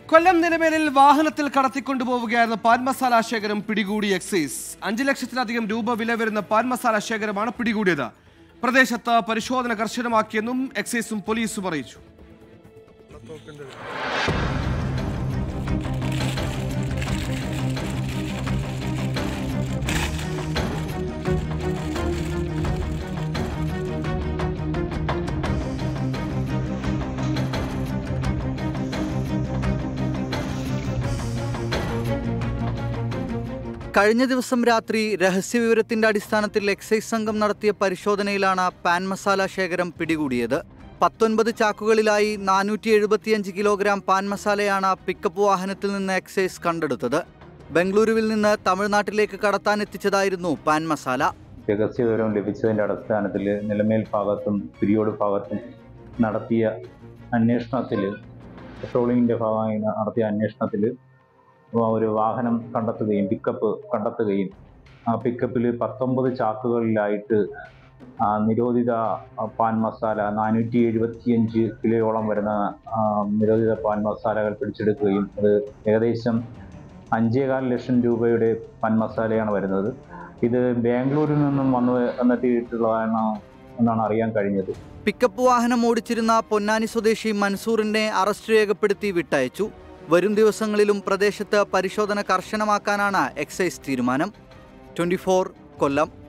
കൊല്ലം നിലമേലിൽ വാഹനത്തിൽ കടത്തിക്കൊണ്ടുപോവുകയായിരുന്ന പാൻ മസാല ശേഖരം പിടികൂടി എക്സൈസ് അഞ്ചു ലക്ഷത്തിലധികം രൂപ വില വരുന്ന പാൻ മസാല ശേഖരമാണ് പിടികൂടിയത് പ്രദേശത്ത് പരിശോധന കർശനമാക്കിയെന്നും എക്സൈസും പോലീസും അറിയിച്ചു കഴിഞ്ഞ ദിവസം രാത്രി രഹസ്യവിവരത്തിന്റെ അടിസ്ഥാനത്തിൽ എക്സൈസ് സംഘം നടത്തിയ പരിശോധനയിലാണ് പാൻ മസാല ശേഖരം പിടികൂടിയത് പത്തൊൻപത് ചാക്കുകളിലായി നാനൂറ്റി എഴുപത്തിയഞ്ച് കിലോഗ്രാം പാൻ മസാലയാണ് പിക്കപ്പ് വാഹനത്തിൽ നിന്ന് എക്സൈസ് കണ്ടെടുത്തത് ബംഗളൂരുവിൽ നിന്ന് തമിഴ്നാട്ടിലേക്ക് കടത്താൻ എത്തിച്ചതായിരുന്നു പാൻ മസാല രഹസ്യവിവരം ലഭിച്ചതിൻ്റെ അടിസ്ഥാനത്തിൽ നിലമേൽ ഭാഗത്തും പിരിയോട് ഭാഗത്തും നടത്തിയ അന്വേഷണത്തിൽ പെട്രോളിങ്ങിൻ്റെ ഭാഗമായി നടത്തിയ അന്വേഷണത്തിൽ ഒരു വാഹനം കണ്ടെത്തുകയും പിക്കപ്പ് കണ്ടെത്തുകയും ആ പിക്കപ്പിൽ പത്തൊമ്പത് ചാക്കുകളിലായിട്ട് ആ, നിരോധിത ആ, പാൻ മസാല നാനൂറ്റി എഴുപത്തിയഞ്ച് കിലോയോളം വരുന്ന ആ, നിരോധിത പാൻ മസാലകൾ പിടിച്ചെടുക്കുകയും അത് ഏകദേശം അഞ്ചേകാൽ ലക്ഷം രൂപയുടെ പാൻ മസാലയാണ് വരുന്നത് ഇത് ബാംഗ്ലൂരിൽ നിന്നും വന്ന് വന്നെത്തിയിട്ടുള്ളതാണ് എന്നാണ് അറിയാൻ കഴിഞ്ഞത് പിക്കപ്പ് വാഹനം ഓടിച്ചിരുന്ന പൊന്നാനി സ്വദേശി മൻസൂറിനെ അറസ്റ്റ് രേഖപ്പെടുത്തി വിട്ടയച്ചു വരും ദിവസങ്ങളിലും പ്രദേശത്ത് പരിശോധന കർശനമാക്കാനാണ് എക്സൈസ് തീരുമാനം ട്വന്റി കൊല്ലം